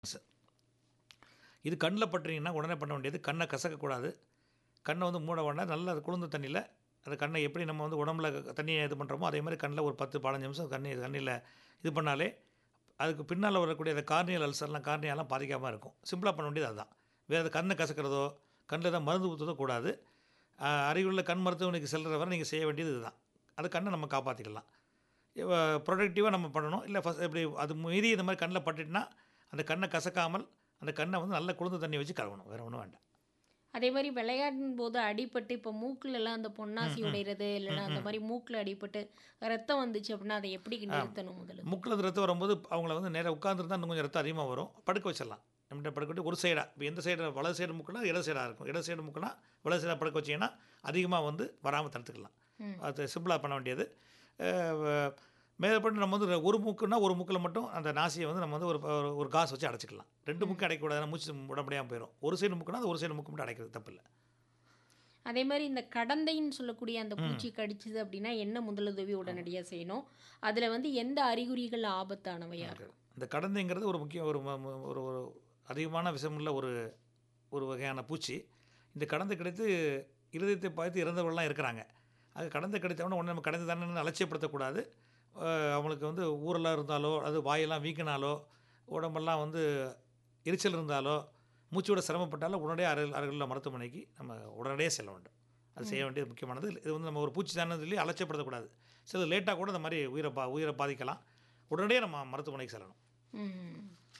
இது கண்ணில் பட்டுறீங்கன்னா உடனே பண்ண வேண்டியது கண்ணை கசக்கக்கூடாது கண்ணை வந்து மூட வேண்டாம் நல்லா அது குளிர்ந்த தண்ணியில் அந்த கண்ணை எப்படி நம்ம வந்து உடம்புல தண்ணியை இது பண்ணுறோமோ அதே மாதிரி கண்ணில் ஒரு பத்து பதினஞ்சு நிமிஷம் தண்ணி தண்ணியில் இது பண்ணாலே அதுக்கு பின்னால் வரக்கூடிய அந்த கார்னியல் அல்சர்லாம் கார்னியாலாம் பாதிக்காமல் இருக்கும் சிம்பிளாக பண்ண வேண்டியது அதுதான் வேறு கண்ணை கசக்கிறதோ கண்ணில் தான் மருந்து ஊற்றுறதோ கூடாது ஆஹ் அருகிலுள்ள கண் மருத்துவமனைக்கு செல்கிற வரை நீங்கள் செய்ய வேண்டியது இதுதான் அது கண்ணை நம்ம காப்பாற்றிக்கலாம் ப்ரொடக்டிவாக நம்ம பண்ணணும் இல்லை ஃபஸ்ட் எப்படி அது மீறி இந்த மாதிரி கண்ணில் பட்டுட்டுனா அந்த கண்ணை கசக்காமல் அந்த கண்ணை வந்து நல்ல குளிர்ந்த தண்ணி வச்சு கழுவணும் வேறு ஒன்றும் வேண்டாம் அதே மாதிரி விளையாடும் போது அடிபட்டு இப்போ மூக்குல எல்லாம் அந்த பொன்னாசி உடையிறது இல்லைன்னா அந்த மாதிரி மூக்கில் அடிபட்டு ரத்தம் வந்துச்சு அப்படின்னா அதை எப்படி நிறுத்தணும் முதல்ல முக்கில் அது ரத்தம் வரும்போது அவங்கள வந்து நேராக உட்காந்துருந்தா இன்னும் கொஞ்சம் ரத்தம் அதிகமாக வரும் படுக்க வச்சிடலாம் நம்மகிட்ட படுக்க வச்சு ஒரு சைடாக இப்போ எந்த சைடு வலது சைடு முக்குனா இடது சைடாக இருக்கும் இடது சைடு முக்குனா வலது சைடாக படுக்க வச்சிங்கன்னா அதிகமாக வந்து வராமல் தடுத்துக்கலாம் ம். அது சிம்பிளாக பண்ண வேண்டியது அஹ் மேற்பட்டு நம்ம வந்து ஒரு மூக்குன்னா ஒரு மூக்கில் மட்டும் அந்த நாசியை வந்து நம்ம வந்து ஒரு ஒரு- ஒரு காசு வச்சு அடைச்சிக்கலாம் ரெண்டு முக்கு அடைக்கக்கூடாது மூச்சு விட முடியாமல் போயிடும் ஒரு சைடு முக்குனா அது ஒரு சைடு முக்கு மட்டும் அடைக்கிறது தப்பு இல்லை அதே மாதிரி இந்த கடந்தைன்னு சொல்லக்கூடிய அந்த பூச்சி கடிச்சது அப்படின்னா என்ன முதலுதவி உடனடியாக செய்யணும் அதில் வந்து எந்த அறிகுறிகள் ஆபத்தானவையா இருக்கும் இந்த கடந்தைங்கிறது ஒரு முக்கிய ஒரு ம- ம- ஒரு ஒரு அதிகமான விஷமுள்ள ஒரு ஒரு வகையான பூச்சி இந்த கடந்தை கிடைத்து இருதயத்தை பார்த்து இறந்தவர்கள்லாம் இருக்கிறாங்க அது கடந்தை கிடைத்தவொடனே உடனே நம்ம கடந்தை தானே அலட்சியப்படுத்தக்கூடாது அஹ் அவங்களுக்கு வந்து ஊரெல்லாம் இருந்தாலோ அது வாயெல்லாம் வீக்கினாலோ உடம்பெல்லாம் வந்து எரிச்சல் இருந்தாலோ மூச்சு விட சிரமப்பட்டாலோ உடனடியே அருகில் அருகிலுள்ள மருத்துவமனைக்கு நம்ம உடனடியே செல்ல வேண்டும் அது செய்ய வேண்டியது முக்கியமானது இது வந்து நம்ம ஒரு பூச்சி தானே சொல்லி அலட்சியப்படுத்தக்கூடாது சில லேட்டாக கூட இந்த மாதிரி உயிரை பா உயிரை பாதிக்கலாம் உடனடியே நம்ம மருத்துவமனைக்கு செல்லணும் ம்.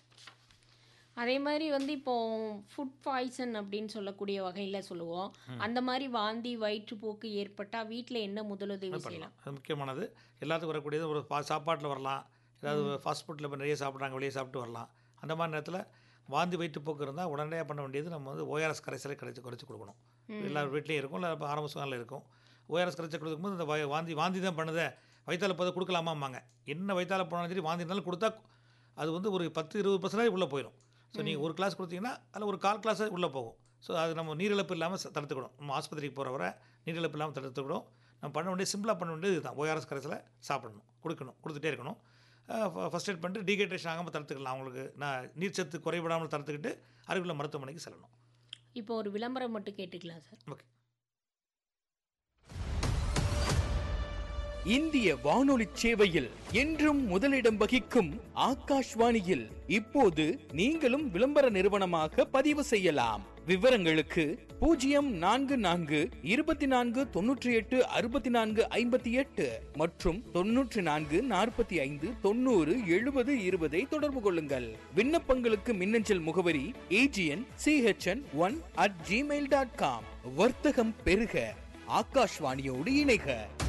அதே மாதிரி வந்து இப்போ ஃபுட் பாய்சன் அப்படின்னு சொல்லக்கூடிய வகையில் சொல்லுவோம் அந்த மாதிரி வாந்தி வயிற்றுப்போக்கு ஏற்பட்டால் வீட்டில் என்ன முதலுதவி செய்யலாம் பண்ணலாம் அது முக்கியமானது எல்லாத்துக்கும் வரக்கூடியது ஒரு பா சாப்பாட்டில் வரலாம் ஏதாவது ஃபாஸ்ட் ஃபுட்டில் இப்போ நிறைய சாப்பிட்றாங்க வெளியே சாப்பிட்டு வரலாம் அந்த மாதிரி நேரத்தில் வாந்தி வயிற்றுப்போக்கு இருந்தால் உடனடியாக பண்ண வேண்டியது நம்ம வந்து ஓஆர்எஸ் கரைசலை கரைச்சி குறைச்சி கொடுக்கணும் எல்லார் வீட்லேயும் இருக்கும் இல்லை இப்போ ஆரம்ப சுகாதாரில் இருக்கும் ஓஆர்எஸ் கரைச்சி கொடுக்கும்போது இந்த வய- வாந்தி வாந்தி தான் பண்ணுதே வயிற்றால போதை கொடுக்கலாமாம்பாங்க என்ன வயிற்றால போனாலும் சரி வாந்தி இருந்தாலும் கொடுத்தா அது வந்து ஒரு பத்து இருபது பர்சன்டேஜ் உள்ளே போயிடும் ஸோ நீங்கள் ஒரு கிளாஸ் கொடுத்தீங்கன்னா அதில் ஒரு கால் கிளாஸ் உள்ளே போகும் ஸோ அது நம்ம நீரிழப்பு இல்லாமல் ச- தடுத்துக்கணும் நம்ம ஆஸ்பத்திரிக்கு போகிற வரை நீரிழப்பு இல்லாமல் தடுத்துக்கணும் நம்ம பண்ண வேண்டிய சிம்பிளாக பண்ண வேண்டியது இதுதான் ஓஆர்எஸ் கரைசலை சாப்பிடணும் கொடுக்கணும் கொடுத்துட்டே இருக்கணும் ஃபஸ்ட் எய்ட் பண்ணிட்டு டீஹைட்ரேஷன் ஆகாமல் தடுத்துக்கலாம் அவங்களுக்கு நான் நீர்ச்சத்து குறைவிடாமல் தடுத்துக்கிட்டு அருகிலுள்ள மருத்துவமனைக்கு செல்லணும் இப்போ ஒரு விளம்பரம் மட்டும் கேட்டுக்கலாம் சார் ஓகே இந்திய வானொலி சேவையில் என்றும் முதலிடம் வகிக்கும் ஆகாஷ்வாணியில் இப்போது நீங்களும் விளம்பர நிறுவனமாக பதிவு செய்யலாம் விவரங்களுக்கு பூஜ்ஜியம் நான்கு நான்கு இருபத்தி நான்கு தொன்னூற்றி எட்டு அறுபத்தி நான்கு ஐம்பத்தி எட்டு மற்றும் தொன்னூற்றி நான்கு நாற்பத்தி ஐந்து தொண்ணூறு எழுபது இருபதை தொடர்பு கொள்ளுங்கள் விண்ணப்பங்களுக்கு மின்னஞ்சல் முகவரி AGN CHN one at gmail dot com வர்த்தகம் பெருக ஆகாஷ்வாணியோடு இணைக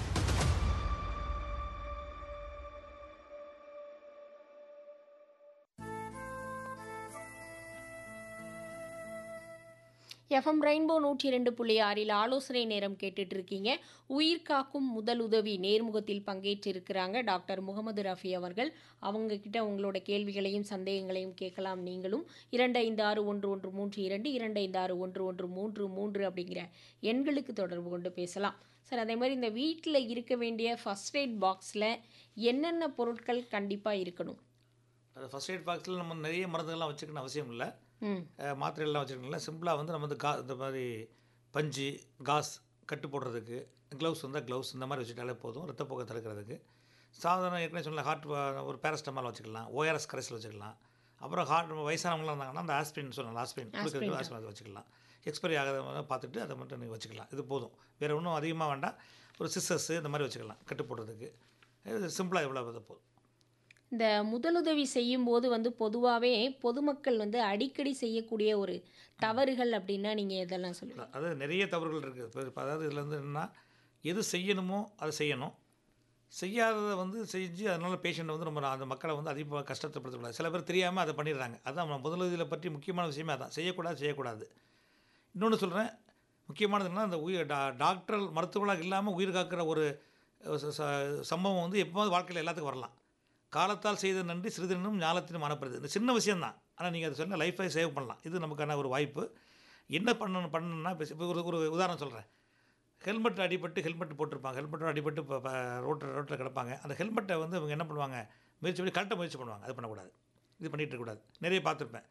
எஃப்எம் ரெயின்போ நூற்றி ரெண்டு புள்ளி ஆறில் ஆலோசனை நேரம் கேட்டுட்டு இருக்கீங்க உயிர் காக்கும் முதலுதவி நேர்முகத்தில் பங்கேற்றிருக்கிறாங்க டாக்டர் முகமது ரஃபி அவர்கள் அவங்க கிட்ட உங்களோட கேள்விகளையும் சந்தேகங்களையும் கேட்கலாம் நீங்களும் இரண்டு ஐந்து ஆறு ஒன்று ஒன்று மூன்று இரண்டு இரண்டு ஐந்து ஆறு ஒன்று ஒன்று மூன்று மூன்று அப்படிங்கிற எண்களுக்கு தொடர்பு கொண்டு பேசலாம் சார் அதே மாதிரி இந்த வீட்டில் இருக்க வேண்டிய ஃபர்ஸ்ட் எய்ட் பாக்ஸில் என்னென்ன பொருட்கள் கண்டிப்பாக இருக்கணும் அது ஃபஸ்ட் எய்ட் பாக்ஸில் நம்ம நிறைய மருந்துகள்லாம் வச்சுக்கணும் அவசியம் இல்லை ம் அஹ் மாத்திரைகள்லாம் வச்சுருக்கீங்களா சிம்பிளாக வந்து நம்ம வந்து கா இந்த மாதிரி பஞ்சு காஸ் கட்டு போடுறதுக்கு க்ளவுஸ் வந்தால் க்ளவுஸ் இந்த மாதிரி வச்சுட்டாலே போதும் ரத்தப்போக்கை தடுக்கிறதுக்கு சாதாரண ஏற்கனவே சொன்ன ஹார்ட் ஒரு பேரஸ்டமால் வச்சுக்கலாம் ஓஆர்எஸ் கரைசல் வச்சுக்கலாம் அப்புறம் ஹார்ட் வயசானவங்களாம் இருந்தாங்கன்னா அந்த ஆஸ்பிரின் சொன்னல ஆஸ்பிரின் கொடுக்குறது ஆஸ்பிரின் வச்சுக்கலாம் எக்ஸ்பைரி ஆகாத பார்த்துட்டு அதை மட்டும் நீங்கள் வச்சுக்கலாம் இது போதும் வேறு ஒன்றும் அதிகமாக வேண்டாம் ஒரு சிஸ்ஸஸ் இந்த மாதிரி வச்சுக்கலாம் கட்டு போடுறதுக்கு இது சிம்பிளாக இவ்வளோ இது போதும் இந்த முதலுதவி செய்யும்போது வந்து பொதுவாகவே பொதுமக்கள் வந்து அடிக்கடி செய்யக்கூடிய ஒரு தவறுகள் அப்படின்னா நீங்கள் எதெல்லாம் சொல்லுவீங்க அதாவது நிறைய தவறுகள் இருக்குது இப்போ அதாவது இதில் வந்து என்னென்னா எது செய்யணுமோ அதை செய்யணும் செய்யாததை வந்து செஞ்சு அதனால் பேஷண்ட் வந்து ரொம்ப அந்த மக்களை வந்து அதிகமாக கஷ்டத்தைப்படுத்தக்கூடாது சில பேர் தெரியாமல் அதை பண்ணிடுறாங்க அதான் நம்ம முதலுதவியில் பற்றி முக்கியமான விஷயமே அதான் செய்யக்கூடாது செய்யக்கூடாது இன்னொன்று சொல்கிறேன் முக்கியமானது என்னன்னா அந்த உயிர் டா டாக்டர் மருத்துவர்களாக இல்லாமல் உயிர் காக்கிற ஒரு ச- ச- சம்பவம் வந்து எப்போது வாழ்க்கையில் எல்லாத்துக்கும் வரலாம் காலத்தால் செய்த நன்றி சிறிதனும் ஞாலத்தினும் மனப்படுது இந்த சின்ன விஷயம்தான் ஆனால் நீங்கள் அதை சொன்ன லைஃபை சேவ் பண்ணலாம் இது நமக்கான ஒரு வாய்ப்பு என்ன பண்ணணும் பண்ணணும்னா இப்போ இப்போ ஒரு ஒரு உதாரணம் சொல்கிறேன் ஹெல்மெட் அடிபட்டு ஹெல்மெட் போட்டிருப்பாங்க ஹெல்மெட்டோட அடிபட்டு இப்போ ரோட்டில் ரோட்டில் கிடப்பாங்க அந்த ஹெல்மெட்டை வந்து இவங்க என்ன பண்ணுவாங்க முயற்சி பண்ணி கழட்ட முயற்சி பண்ணுவாங்க அது பண்ணக்கூடாது இது பண்ணிட்டு இருக்கக்கூடாது நிறைய பார்த்துருப்பேன்